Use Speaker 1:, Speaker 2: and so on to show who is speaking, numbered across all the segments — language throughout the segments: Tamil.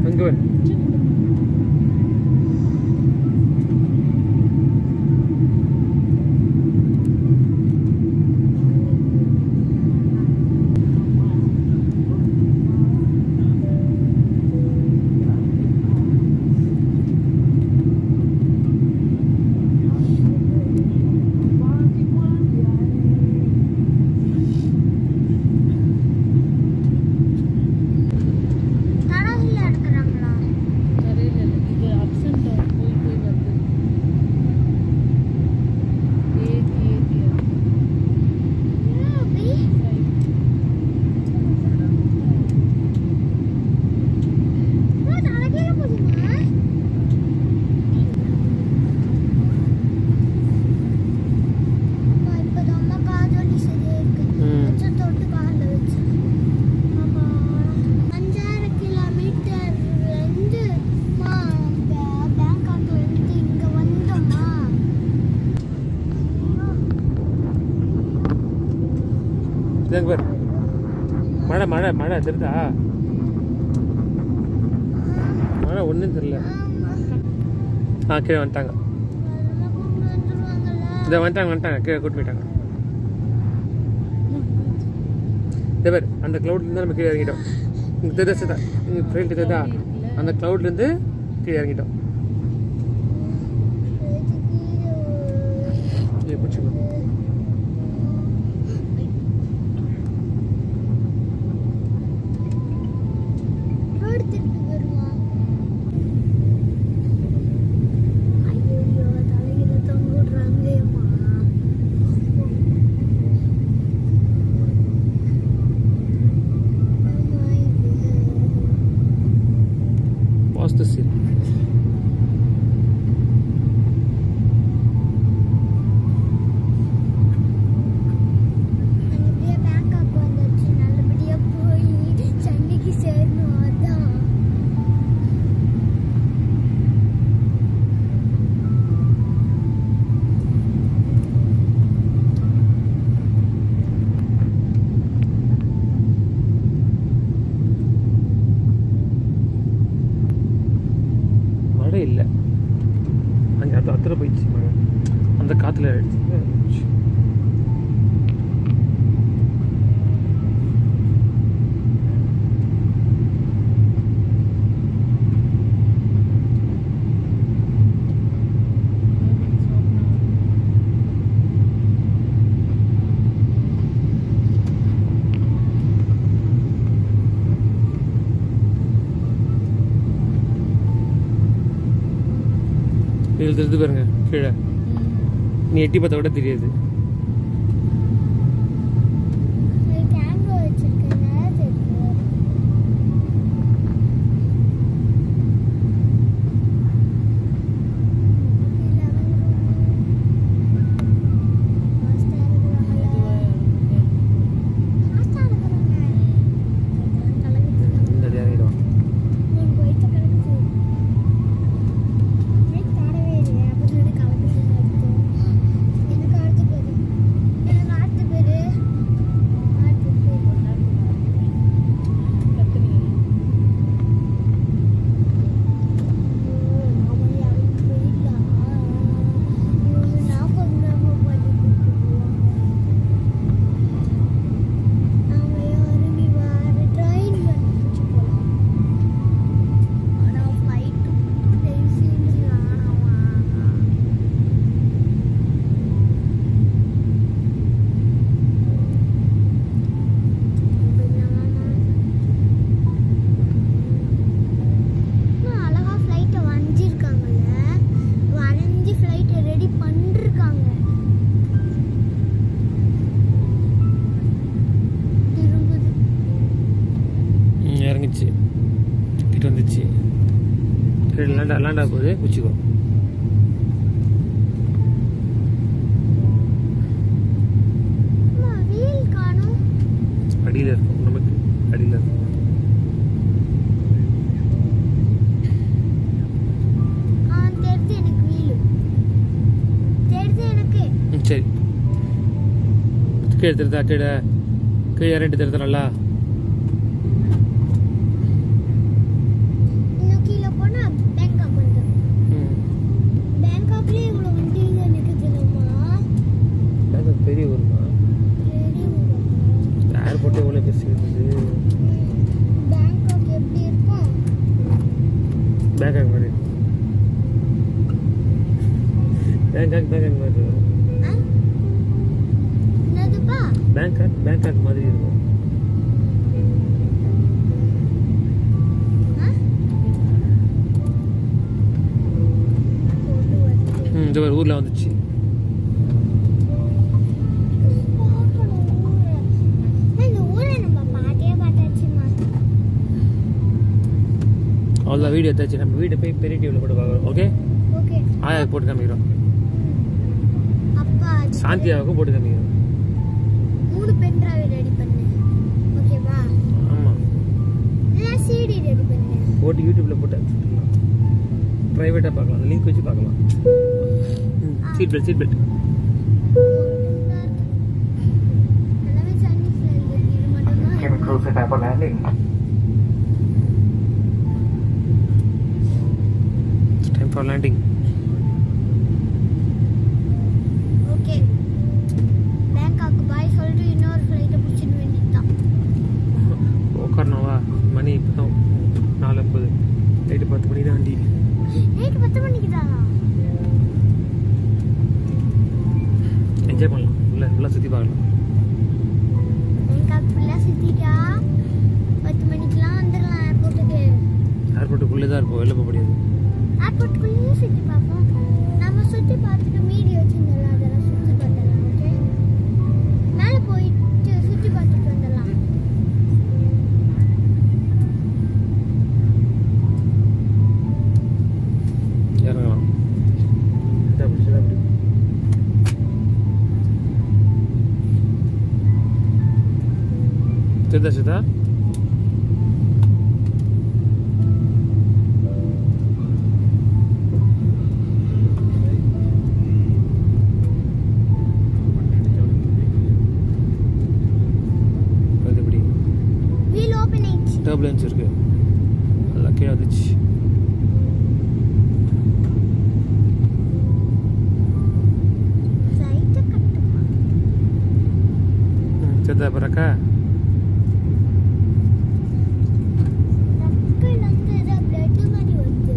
Speaker 1: அங்கே வர
Speaker 2: தடவில்ல எடுக்கிறாங்களா
Speaker 3: தெரியல இது அப்ஸ் அண்ட் டவுன் போய் போய் வருது ஏத்தி ஏத்தி
Speaker 2: அப்படி அம்மா, தலைகீழ போகுதுமா? அம்மா, இப்பதாம்மா காது வலி சரியா இருக்கு.
Speaker 1: ம்.
Speaker 2: வச்சு தொட்டு கால்ல வச்சு. அம்மா, அஞ்சாயிரம் கிலோமீட்டர்ல இருந்து, அம்மா, பே- பேங்காக்ல இருந்து இங்க வந்தோம்மா.
Speaker 1: இதாங்க பாரு மழை மழை மழை தெரியுதா மழை ஒன்றும் தெரியல
Speaker 2: ஆமா.
Speaker 1: ஆ கீழே வந்துட்டாங்க
Speaker 2: அதெல்லாம் கொண்டு வந்துருவாங்கல்ல.
Speaker 1: இதை வந்துட்டாங்க வந்துட்டாங்க கீழே கூட்டு போயிட்டாங்க இதே பாரு அந்த க்ளவுட்லேருந்து நம்ம கீழே இறங்கிட்டோம் இங்கே தெரியுதா சிதா இங்கே ஃப்ரெண்ட் தெரியுதா அந்த க்ளவுட்லேருந்து கீழே இறங்கிட்டோம் இதை பிடிச்சிக்கோ
Speaker 2: ரோடு திருப்பி வருமா ஐயோ தலையில தொங்க விடுறாங்களேம்மா அம்மா, இது
Speaker 1: வாஸ்து சீல்
Speaker 2: நல்லபடியா பேங்காக் வந்தாச்சு நல்லபடியா போய் சென்னைக்கு சேரணும் அதான்
Speaker 1: மழை இல்லை அங்கே அது அத்தனை போயிடுச்சு மழை அந்த காற்றுல ஆயிடுச்சு இதில் தெரிஞ்சு பாருங்க கீழே நீ எட்டி பார்த்தா கூட தெரியாது
Speaker 2: கேமரா வச்சிருக்கேன் தெரியும்
Speaker 1: இந்த இறங்கிடுவான்
Speaker 2: ட்ரெயின் போலாம் ஆனா ஃப்ளைட் டெய்ஸி ஆனாவா அழகா ஃப்ளைட்டை வரைஞ்சிருக்காங்கல்ல வரைஞ்சி ஃப்ளைட்டை ரெடி பண்ணிருக்காங்க திரும்புது
Speaker 1: ம், இறங்குச்சு கிட்ட வந்துச்சு கீழே லேண்டா லேண்டா போகுது குச்சிக்கோ
Speaker 2: அம்மா வீல் காணும்
Speaker 1: அடியில் இருக்கும் நமக்கு அடியில் இருக்கும்
Speaker 2: ஆ தெரிஞ்சு எனக்கு வீலு தெரிஞ்சு எனக்கு
Speaker 1: ம், சரி கீழே தெரியுதா கீழே கீழே இறங்கிட்டு தெரியுதா நல்லா பேங்காக் மாதிரி பேங்காக் பேங்காக் மாதிரி இருக்கும்
Speaker 2: ஆ? என்னதுப்பா
Speaker 1: பேங்காக் பேங்காக் மாதிரி இருக்கும்
Speaker 2: ஆ? கொண்டு வந்து.
Speaker 1: ம் இந்த ஒரு ஊரில் வந்துச்சு
Speaker 2: பார்க்கணும் ஊரை. ஏய், இந்த ஊரை நம்ம பாட்டே பார்த்தாச்சுமா
Speaker 1: அவ்வளோ வீடியோ எடுத்தாச்சு நம்ம வீட்டை போய் பெரிய டிவியில் போட்டு பார்க்குறோம் ஓகே
Speaker 2: ஓகே
Speaker 1: ஆயா போட்டு காமிக்கிறோம்
Speaker 2: அப்பா அது
Speaker 1: சாந்தியாவுக்கும் போட்டு காமிக்கிறோம்
Speaker 2: மூணு பென் டிரைவ் ரெடி பண்ணு ஓகேவா
Speaker 1: ஆமாம்
Speaker 2: இல்லை சிடி ரெடி பண்ணு
Speaker 1: போட்டு யூடியூப்பில் போட்டு அனுப்பிச்சுட்டுலாம் ப்ரைவேட்டாக பார்க்கலாம் அந்த லிங்க் வச்சு பார்க்கலாம் சீட் பெல்ட் சீட் பெல்ட்
Speaker 2: எல்லாமே சைனீஸ்ல இருக்கு இது மட்டும்தான்
Speaker 4: Cabin crew prepare for landing.
Speaker 1: Time for landing
Speaker 2: okay பேங்காக்கு பாய் சொல்லிட்டு இன்னொரு ஃப்ளைட்டை பிடிச்சிட்டு வேண்டியதுதான்
Speaker 1: உட்காரணுவா மணி இப்போ தான் நாலு ஐம்பது நைட்டு பத்து மணி தான் வண்டி
Speaker 2: நைட்டு பத்து மணிக்கு தானா
Speaker 1: என்ஜாய் பண்ணலாம் உள்ள ஃபுல்லாக சுற்றி பார்க்கலாம்
Speaker 2: பேங்காக் ஃபுல்லாக சுற்றிட்டா பத்து மணிக்கெலாம் வந்துடலாம் ஏர்போர்ட்டுக்கு
Speaker 1: ஏர்போர்ட்டுக்குள்ளே தான் இருப்போம் வெளில போக முடியாது
Speaker 2: ஏர்போர்ட்டுக்குள்ளேயே சுற்றி பார்ப்போம் நம்ம சுற்றி பார்த்துட்டு மீதி வச்சுருந்தோம்ல அதெல்லாம் சுற்றி பார்த்துடலாம் ஓகே மேலே போயிட்டு சுற்றி பார்த்துட்டு வந்துடலாம்
Speaker 1: இறங்கலாம் இதா அப்படி இதா அப்படி தெரிதா சிதா அது எப்படி
Speaker 2: வீல் ஓப்பன் ஆயிடுச்சு
Speaker 1: டர்புலன்ஸ் இருக்கு அதெல்லாம் கீழே வந்துச்சு
Speaker 2: ஃப்ளைட்டை கட்டுமா
Speaker 1: தெரிதா பிறக்கா
Speaker 2: ரக்கையிலேருந்து ஏதோ பிளட் மாதிரி வருது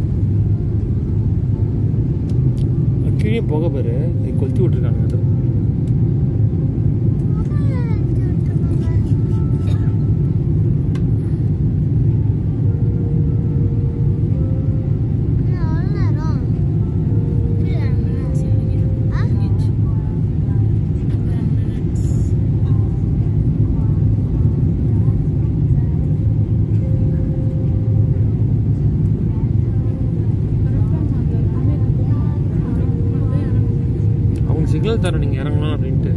Speaker 1: கீழே போக பாரு இது கொளுத்தி விட்டுருக்காங்க அது அவங்க சிக்னல் தரோம் நீங்கள் இறங்கலாம் அப்படின்ட்டு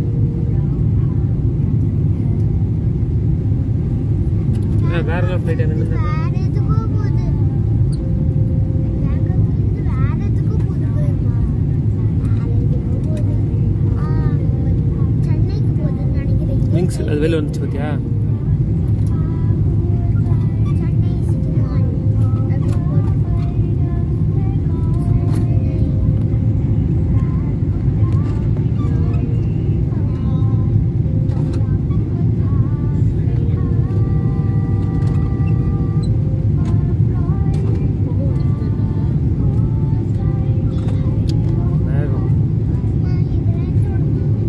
Speaker 1: ஏன் வேற எல்லாம் ஃப்ளைட் என்ன
Speaker 2: வேற எதுக்கோ போகுது பேங்காக்லேருந்து வேற எதுக்கோ போகுது போயிருமா வேற எதுக்கோ போகுது ஆ, சென்னைக்கு போகுதுன்னு நினைக்கிறேன்
Speaker 1: விங்ஸ் அது வெளில வந்துச்சு பார்த்தியா
Speaker 2: சென்னை சிட்டி மால் அப்படி போகுது
Speaker 1: வேகம்
Speaker 2: அம்மா, இதெல்லாம்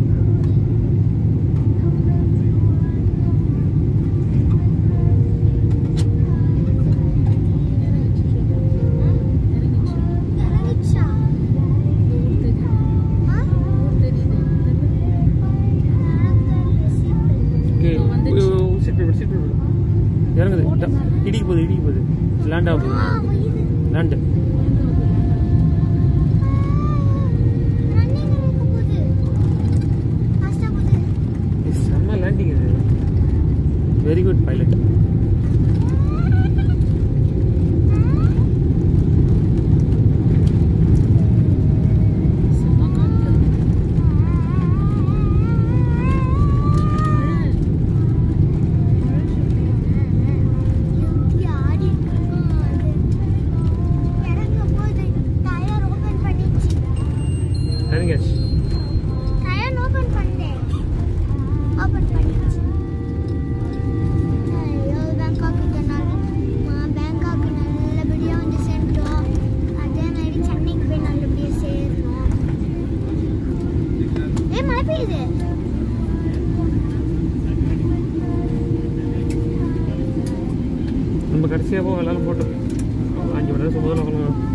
Speaker 2: இறங்கிச்சா ஆ
Speaker 1: சீட் பெல்ட் சீட் பெல்ட் இறங்குது ட- இடிக்க போகுது இடிக்க போகுது லேண்ட் ஆக போகுது லேண்டு செம்ம லேண்டிங் இது வெரி குட் பைலட் இறங்கியாச்சு நம்ம கடைசியாக போக எல்லாரும் போட்டோம் அஞ்சு மணி நேரம் சும்மா தான் உட்காந்து